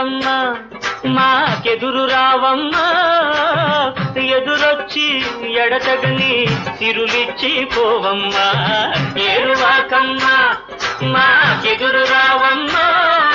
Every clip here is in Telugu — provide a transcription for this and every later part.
ఏరువాకమ్మా మాకెదురు రావమ్మా ఎదురొచ్చి ఎడతగని తిరులిచ్చి పోవమ్మా ఏరువాకమ్మా మాకెదురు రావమ్మా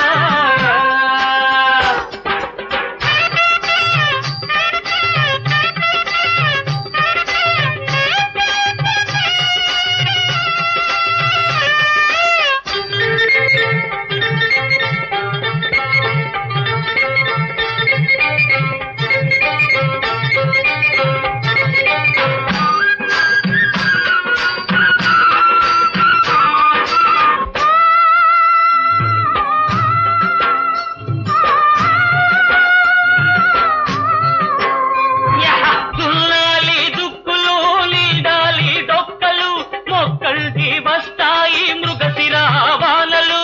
దున్నాలి దుక్కులు నిండాలి డొక్కలు మొక్కల్ది వస్తాయి మృగశిరా వానలు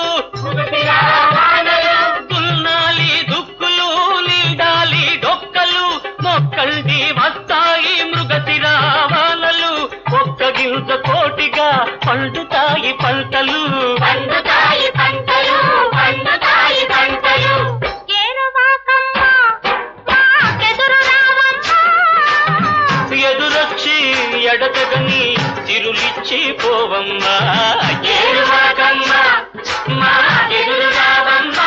దున్నాలి దుక్కులు నిండాలి డొక్కలు మొక్కల్ది వస్తాయి మృగశిరా వానలు ఒక్క గింజ కోటిగా పండుతాయి పంటలు పండుతాయి పంటలు పండుతాయి పంటలు ఏరువాకమ్మ మాకెదురు రావమ్మ ఎదురొచ్చి ఎడతగని తిరులిచ్చి పోవమ్మా ఏరువాకమ్మా మా ఎదురు రావమ్మా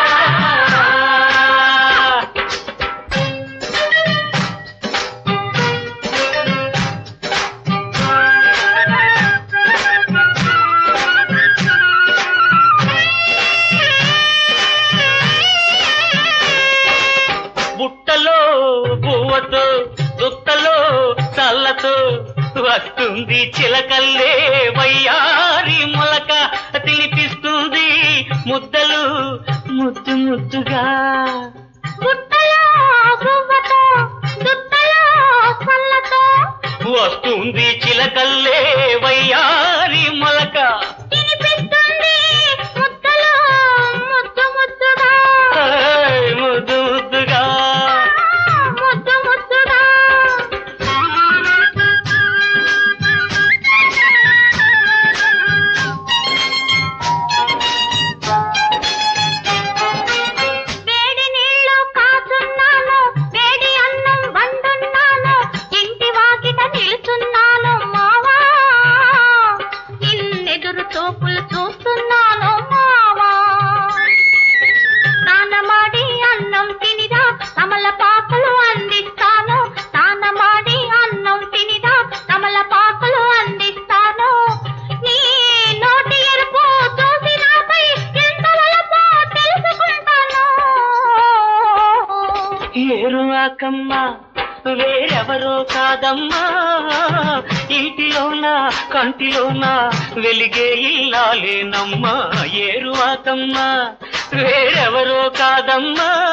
బుట్టలో బువ్వతో దుత్తలో చల్లతో వస్తుంది చిలకల్లే వయ్యారి మొలక తినిపిస్తుంది ముద్దలు ముద్దు ముద్దుగా బుట్టలో గువ్వతో దుత్తలో చల్లతో వస్తుంది చిలకల్లే వయ్యారి మొలక తినిపిస్తుంది ముద్దలో ముద్దు ముద్దుగా ఏయ్, ముద్దు ముద్దుగా ముద్దు ముద్దుగా వేడి నీళ్లు కాచున్నాను వేడి అన్నం వండున్నాను ఇంటి వాకిట నిలుచున్నాను మావా ఇన్నెదురు చూపులు చూస్తున్నాను మావా స్నానమాడి అన్నం తినిరా తమలపాకులు అందిస్తాను స్నానమాడి అన్నం తినిరా తమలపాకులు అందిస్తాను నీ నోటి ఎరుపు చూసి నాపై ఎంత వలపో తెలుసుకుంటాను ఏరువాకమ్మా వేరెవరో కాదమ్మా ఇంటిలోన కంటిలోన వెలిగే ఇల్లాలేనమ్మా ఏరువాకమ్మా వేరెవరో కాదమ్మా